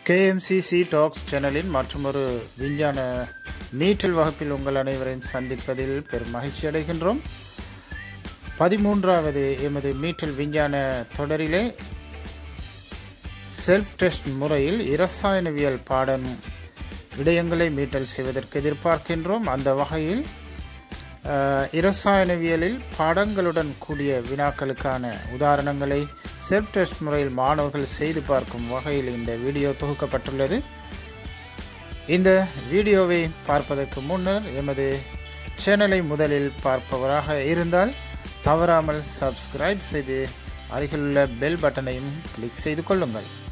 KMCC tax சேனலின் மற்றொரு விஞ்ஞான நீட்டல் வகுப்பில் உங்கள் அனைவரையும் சந்திப்பதில் பெரும் மகிழ்ச்சி அடைகின்றோம் பதிமூன்றாவது எமது மீட்டல் விஞ்ஞான தொடரிலே செல்ஃப் டெஸ்ட் முறையில் இரசாயனவியல் பாடம் விடயங்களை மீட்டல் செய்வதற்கு எதிர்பார்க்கின்றோம் அந்த வகையில் அஹ், இரசாயனவியலில் பாடங்களுடன் கூடிய வினாக்களுக்கான உதாரணங்களை செல்ஃப் டெஸ்ட் முறையில் மாணவர்கள் செய்து பார்க்கும் வகையில் இந்த வீடியோ தொகுக்கப்பட்டுள்ளது இந்த வீடியோவை பார்ப்பதற்கு முன்னர் எமது சேனலை முதலில் பார்ப்பவராக இருந்தால் தவறாமல் சப்ஸ்கிரைப் செய்து அருகிலுள்ள பெல் பட்டனையும் கிளிக் செய்து கொள்ளுங்கள்